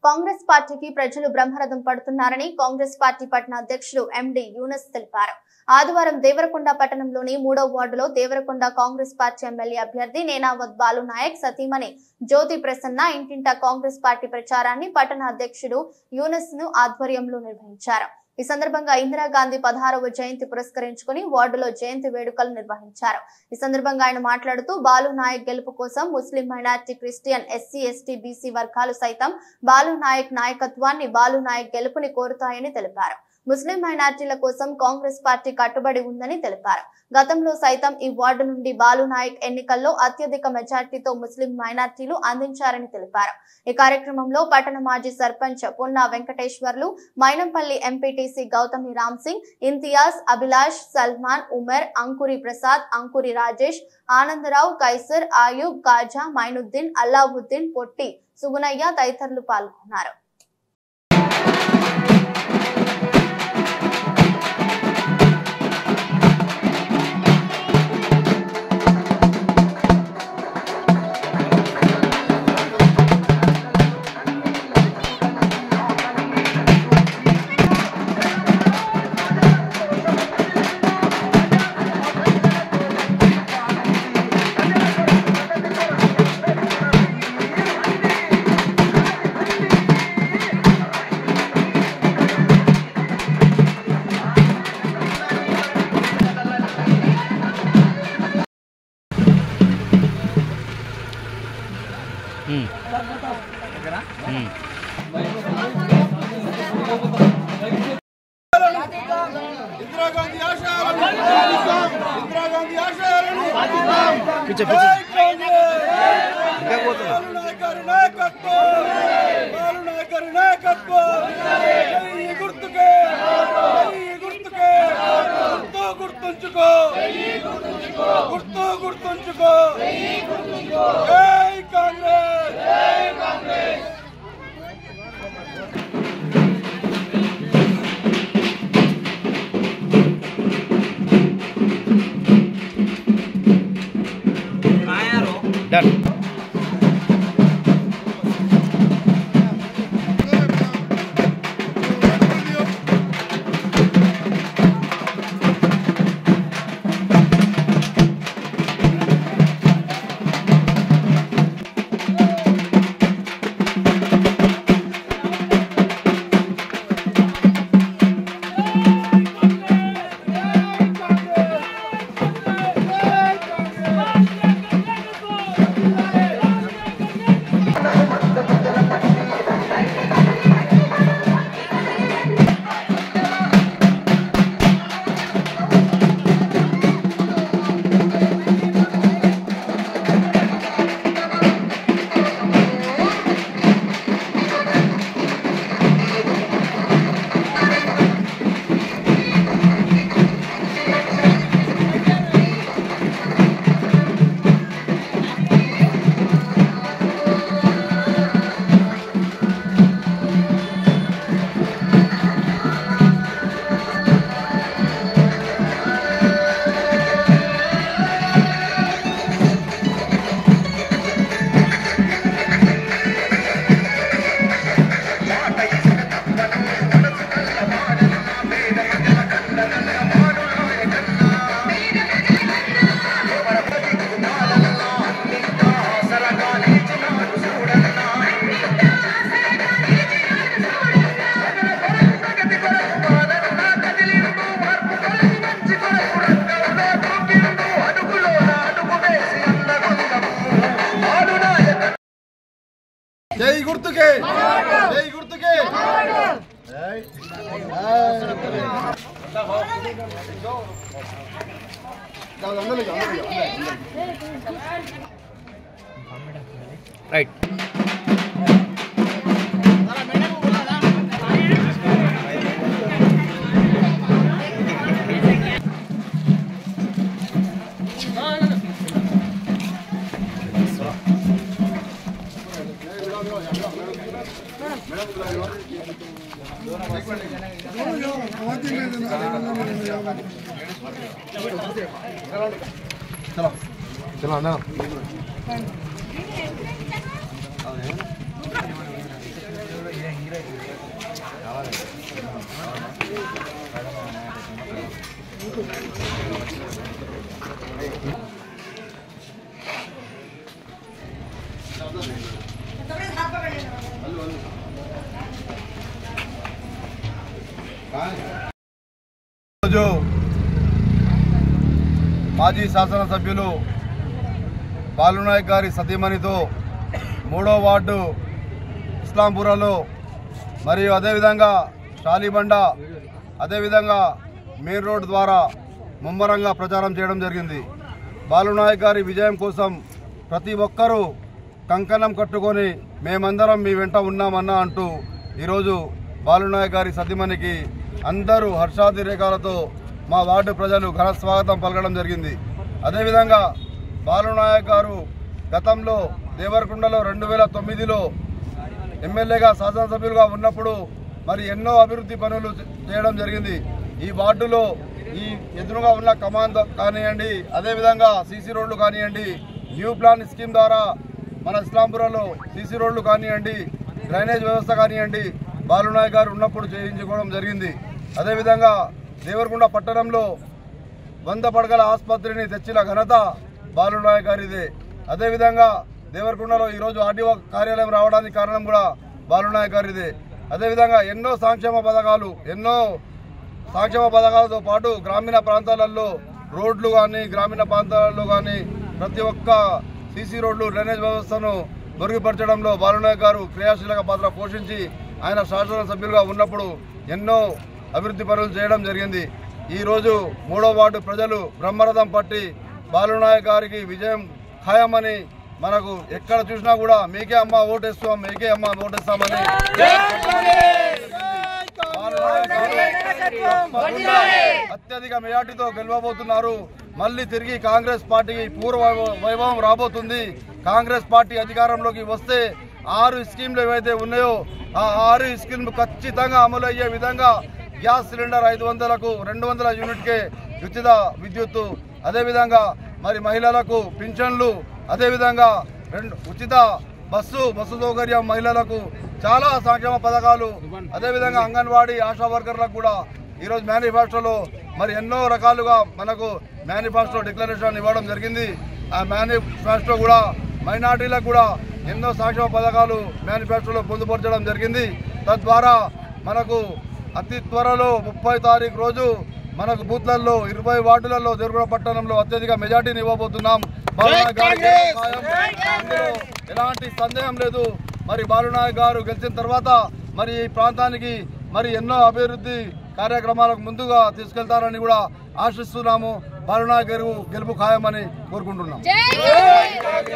కాంగ్రెస్ పార్టీకి ప్రజలు బ్రహ్మరథం పడుతున్నారని కాంగ్రెస్ పార్టీ పట్టణ అధ్యక్షుడు ఎండి యూనస్ తెలిపారు ఆదివారం దేవరకొండ పట్టణంలోని మూడో వార్డులో దేవరకొండ కాంగ్రెస్ పార్టీ ఎమ్మెల్యే అభ్యర్థి నేనావత్ బాలు నాయక్ సతీమణి జ్యోతి ప్రసన్న ఇంటింటా కాంగ్రెస్ పార్టీ ప్రచారాన్ని పట్టణ అధ్యక్షుడు యూనస్ ను ఆధ్వర్యంలో నిర్వహించారు ఈ సందర్భంగా ఇందిరాగాంధీ పదహారవ జయంతి పురస్కరించుకుని వార్డులో జయంతి వేడుకలు నిర్వహించారు ఈ సందర్భంగా ఆయన మాట్లాడుతూ బాలు నాయక్ గెలుపు కోసం ముస్లిం minority Christian SC ST BC వర్గాలు సైతం బాలు నాయక్ నాయకత్వాన్ని బాలు నాయక్ గెలుపుని కోరుతాయని తెలిపారు ముస్లిం మైనార్టీల కోసం కాంగ్రెస్ పార్టీ కట్టుబడి ఉందని తెలిపారు గతంలో సైతం ఈ వార్డు నుండి బాలు నాయక్ ఎన్నికల్లో అత్యధిక మెజార్టీతో ముస్లిం మైనార్టీలు అందించారని తెలిపారు ఈ కార్యక్రమంలో పట్టణ మాజీ సర్పంచ్ పొన్నా వెంకటేశ్వర్లు మైనంపల్లి ఎంపీటీసీ గౌతమి రామ్ సింగ్ ఇంతియాజ్ అభిలాష్ సల్మాన్ ఉమర్ అంకురి ప్రసాద్ అంకురి రాజేష్ ఆనందరావు కైసర్ ఆయూబ్ కాజా మైనుద్దీన్ అల్లావుద్దీన్ పొట్టి సుగునయ్య తదితరులు పాల్గొన్నారు ఇందిరాగాంధీ ఆశయాలను ఇందిరాగాంధీ ఆశయాలను జై కాంగ్రెస్! బాలు నాయక్ గారి నాయకత్వం బాలు నాయక్ గారి నాయకత్వం జై గుర్తుకే జై గుర్తుకే గుర్తు గుర్తుంచుకో గుర్తు గుర్తుంచుకో జై కాంగ్రెస్ డన్ జై గుర్తుకే జై గుర్తుకే జై. అందరికీ, అందరికీ, అందరికీ. రైట్ చలో అన్నా రోజు మాజీ శాసనసభ్యులు బాలునాయక్ గారి సతీమణితో మూడో వార్డు ఇస్లాంపురాలో మరియు అదేవిధంగా షాలిబండ అదేవిధంగా మెయిన్ రోడ్ ద్వారా ముమ్మరంగా ప్రచారం చేయడం జరిగింది బాలునాయక్ గారి విజయం కోసం ప్రతి ఒక్కరూ కంకణం కట్టుకొని మేమందరం మీ వెంట ఉన్నామన్నా అంటూ ఈరోజు బాలునాయక్ గారి సతీమణికి అందరూ హర్షాతిరేకాలతో మా వార్డు ప్రజలు ఘన స్వాగతం పలకడం జరిగింది అదేవిధంగా బాలునాయక్ గారు గతంలో దేవరకొండలో రెండు వేల తొమ్మిదిలో ఎమ్మెల్యేగా శాసనసభ్యులుగా ఉన్నప్పుడు మరి ఎన్నో అభివృద్ధి పనులు చే- చేయడం జరిగింది ఈ వార్డులో ఈ ఎదురుగా ఉన్న కమాండ్ కానివ్వండి అదేవిధంగా సీసీ రోడ్లు కానివ్వండి న్యూ ప్లాన్ స్కీమ్ ద్వారా మన ఇస్లాంపురంలో సీసీ రోడ్లు కానివ్వండి డ్రైనేజ్ వ్యవస్థ కానివ్వండి బాలునాయక్ గారు ఉన్నప్పుడు చేయించుకోవడం జరిగింది అదేవిధంగా దేవరకొండ పట్టణంలో వంద పడగల ఆసుపత్రిని తెచ్చిన ఘనత బాలునాయక్ గారిదే అదేవిధంగా దేవరకొండలో ఈరోజు ఆర్డీఓ కార్యాలయం రావడానికి కారణం కూడా బాలునాయక్ గారిదే అదేవిధంగా ఎన్నో సంక్షేమ పథకాలు ఎన్నో సంక్షేమ పథకాలతో పాటు గ్రామీణ ప్రాంతాలలో రోడ్లు కానీ గ్రామీణ ప్రాంతాలలో కానీ ప్రతి ఒక్క సీసీ రోడ్లు డ్రైనేజ్ వ్యవస్థను మెరుగుపరచడంలో బాలునాయక్ గారు క్రియాశీలక పాత్ర పోషించి ఆయన శాసనసభ్యులుగా ఉన్నప్పుడు ఎన్నో అభివృద్ధి పనులు చేయడం జరిగింది ఈ రోజు మూడో వార్డు ప్రజలు బ్రహ్మరథం పట్టి బాలునాయక్ గారికి విజయం ఖాయమని మనకు ఎక్కడ చూసినా కూడా మీకే అమ్మ ఓటేస్తాం మీకే అమ్మ ఓటేస్తామని బాలునాయక్ గారు తప్పకుండా అత్యధిక మెజార్టీతో గెలవబోతున్నారు మళ్ళీ తిరిగి కాంగ్రెస్ పార్టీకి పూర్వ వైభవ- వైభవం రాబోతుంది కాంగ్రెస్ పార్టీ అధికారంలోకి వస్తే ఆరు స్కీమ్లు ఏవైతే ఉన్నాయో ఆ ఆరు స్కీమ్లు ఖచ్చితంగా అమలు అయ్యే విధంగా గ్యాస్ సిలిండర్ ఐదు వందలకు రెండు వందల యూనిట్కే ఉచిత విద్యుత్తు అదేవిధంగా మరి మహిళలకు పింఛన్లు అదేవిధంగా రెండు ఉచిత బస్సు బస్సు సౌకర్యం మహిళలకు చాలా సంక్షేమ పథకాలు అదేవిధంగా అంగన్వాడీ ఆశా వర్కర్లకు కూడా ఈరోజు మేనిఫెస్టోలో మరి ఎన్నో రకాలుగా మనకు మేనిఫెస్టో డిక్లరేషన్ ఇవ్వడం జరిగింది ఆ మేనిఫెస్టో కూడా మైనార్టీలకు కూడా ఎన్నో సంక్షేమ పథకాలు మేనిఫెస్టోలో పొందుపరచడం జరిగింది తద్వారా మనకు అతి త్వరలో ముప్పై తారీఖు రోజు మనకు బూత్లలో ఇరవై వార్డులలో దేవరగూడ పట్టణంలో అత్యధిక మెజార్టీని ఇవ్వబోతున్నాం బాలునాయక్ గారి గెలుపు ఖాయం. అందులో ఎలాంటి సందేహం లేదు మరి బాలునాయక్ గారు గెలిచిన తర్వాత మరి ఈ ప్రాంతానికి మరి ఎన్నో అభివృద్ధి కార్యక్రమాలకు ముందుగా తీసుకెళ్తారని కూడా ఆశిస్తున్నాము బాలునాయక్ గారు గెలుపు ఖాయమని కోరుకుంటున్నాం